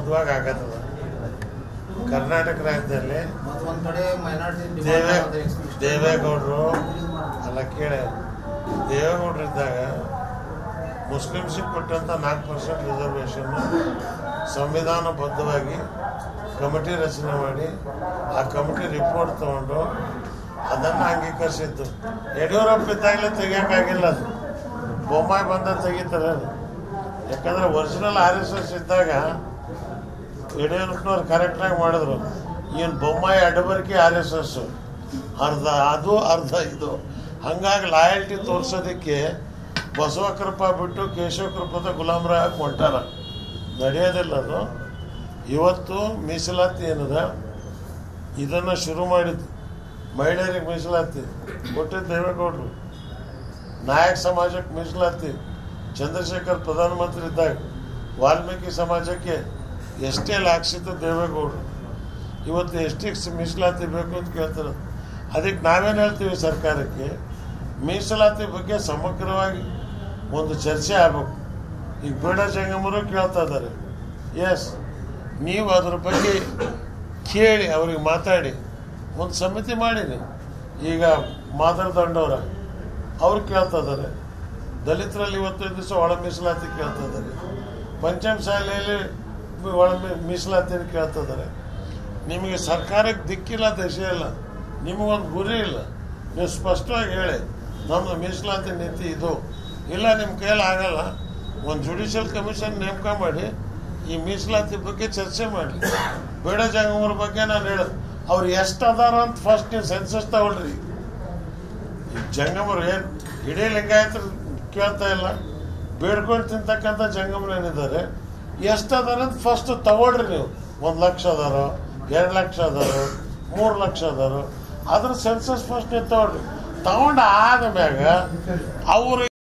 ಬದ್ಧವಾಗಿ ಆಗತ್ತದ ಕರ್ನಾಟಕ ರಾಜ್ಯದಲ್ಲಿ ಮತ್ತು ಒಂದ್ ಕಡೆ ಮೈನಾರಿಟಿ ದೇವೇ ದೇವೇಗೌಡರು ಅಲ್ಲ ಕೇಳಿ ದೇವೇಗೌಡರು ಇದ್ದಾಗ ಮುಸ್ಲಿಮ್ಸಿಗೆ ಕೊಟ್ಟಂಥ ನಾಲ್ಕು ಪರ್ಸೆಂಟ್ ರಿಸರ್ವೇಷನ್ ಸಂವಿಧಾನಬದ್ಧವಾಗಿ ಕಮಿಟಿ ರಚನೆ ಮಾಡಿ ಆ ಕಮಿಟಿ ರಿಪೋರ್ಟ್ ತಗೊಂಡು ಅದನ್ನು ಅಂಗೀಕರಿಸಿದ್ದು ಯಡಿಯೂರಪ್ಪ ಇದ್ದಾಗಲೇ ತೆಗಿಯೋಕ್ಕಾಗಿಲ್ಲ ಅದು ಬೊಮ್ಮಾಯಿ ಬಂದ ತೆಗಿತಾರೆ ಅದು ಯಾಕಂದ್ರೆ ಒರಿಜಿನಲ್ ಆರ್ ಎಸ್ ಎಸ್ ಇದ್ದಾಗ ಯಡಿಯೂರಪ್ಪನವ್ರು ಕರೆಕ್ಟಾಗಿ ಮಾಡಿದ್ರು ಏನು ಬೊಮ್ಮಾಯಿ ಅಡಬರ್ಕಿ ಆರ್ ಎಸ್ ಎಸ್ ಅರ್ಧ ಅದು ಅರ್ಧ ಇದು ಹಂಗಾಗಿ ಲಾಯಲ್ಟಿ ತೋರ್ಸೋದಕ್ಕೆ ಬಸವ ಕೃಪ ಬಿಟ್ಟು ಕೇಶವ ಕೃಪದ ಗುಲಾಮರಾಯ ಹಾಕಿ ಹೊಂಟಾರ ನಡೆಯೋದಿಲ್ಲ ಅದು ಇವತ್ತು ಮೀಸಲಾತಿ ಏನದ ಇದನ್ನು ಶುರು ಮಾಡಿದ್ದು ಮಹಿಳೆಯರಿಗೆ ಮೀಸಲಾತಿ ಕೊಟ್ಟಿದ್ದು ದೇವೇಗೌಡರು ನಾಯಕ ಸಮಾಜಕ್ಕೆ ಮೀಸಲಾತಿ ಚಂದ್ರಶೇಖರ್ ಪ್ರಧಾನಮಂತ್ರಿ ಇದ್ದಾಗ ವಾಲ್ಮೀಕಿ ಸಮಾಜಕ್ಕೆ ಎಷ್ಟೇ ಹಾಕ್ಸಿದ್ದು ದೇವೇಗೌಡರು ಇವತ್ತು ಎಷ್ಟಿಗೆ ಮೀಸಲಾತಿ ಬೇಕು ಅಂತ ಕೇಳ್ತಾರೆ ಅದಕ್ಕೆ ನಾವೇನು ಹೇಳ್ತೀವಿ ಸರ್ಕಾರಕ್ಕೆ ಮೀಸಲಾತಿ ಬಗ್ಗೆ ಸಮಗ್ರವಾಗಿ ಒಂದು ಚರ್ಚೆ ಆಗಬೇಕು ಈಗ ಬೇಡ ಜಂಗಮರು ಕೇಳ್ತಾ ಇದ್ದಾರೆ ಎಸ್ ನೀವು ಅದ್ರ ಬಗ್ಗೆ ಕೇಳಿ ಅವ್ರಿಗೆ ಮಾತಾಡಿ ಒಂದು ಸಮಿತಿ ಮಾಡಿರಿ ಈಗ ಮಾದರ್ ದಂಡವರ ಅವ್ರು ಕೇಳ್ತಾ ಇದ್ದಾರೆ ದಲಿತರಲ್ಲಿ ಇವತ್ತೊಂದು ದಿವಸ ಒಳ ಮೀಸಲಾತಿ ಕೇಳ್ತಾ ಇದ್ದಾರೆ ಪಂಚಮ ಶಾಲೆಯಲ್ಲಿ ಒಳ ಮೀ- ಮೀಸಲಾತಿಯನ್ನು ಕೇಳ್ತಾ ಇದ್ದಾರೆ ನಿಮಗೆ ಸರ್ಕಾರಕ್ಕೆ ದಿಕ್ಕಿಲ್ಲ ದಶೆ ಇಲ್ಲ ನಿಮಗೊಂದು ಗುರಿ ಇಲ್ಲ ನೀವು ಸ್ಪಷ್ಟವಾಗಿ ಹೇಳಿ ನಮ್ಮದು ಮೀಸಲಾತಿ ನೀತಿ ಇದು ಇಲ್ಲ ನಿಮ್ಮ ಕೈಯಲ್ಲಿ ಆಗಲ್ಲ ಒಂದು ಜುಡಿಷಿಯಲ್ ಕಮಿಷನ್ ನೇಮಕ ಮಾಡಿ ಈ ಮೀಸಲಾತಿ ಬಗ್ಗೆ ಚರ್ಚೆ ಮಾಡಿ ಬೇಡ ಜಂಗಮರ ಬಗ್ಗೆ ನಾನು ಹೇಳೋದು ಅವ್ರು ಎಷ್ಟು ಅದಾರ ಅಂತ ಫಸ್ಟ್ ನೀವು ಸೆನ್ಸಸ್ ತಗೊಳ್ರಿ ಈ ಜಂಗಮರು ಏನು ಇಡೀ ಲಿಂಗಾಯತರು ಕೇಳ್ತಾ ಇಲ್ಲ ಬೇಡ್ಕೊಂಡು ತಿಂತಕ್ಕಂಥ ಜಂಗಮರು ಏನಿದ್ದಾರೆ ಎಷ್ಟು ಅದಾರ ಅಂತ ಫಸ್ಟ್ ತಗೊಳ್ರಿ ನೀವು ಒಂದು ಲಕ್ಷ ಅದಾರೋ ಎರಡು ಲಕ್ಷ ಅದಾರೋ ಮೂರು ಲಕ್ಷ ಅದಾರೋ ಅದ್ರ ಸೆನ್ಸಸ್ ಫಸ್ಟ್ ನೀವು ತಗೊಳ್ರಿ ತಗೊಂಡು ಆದ ಮ್ಯಾಗ ಅವರು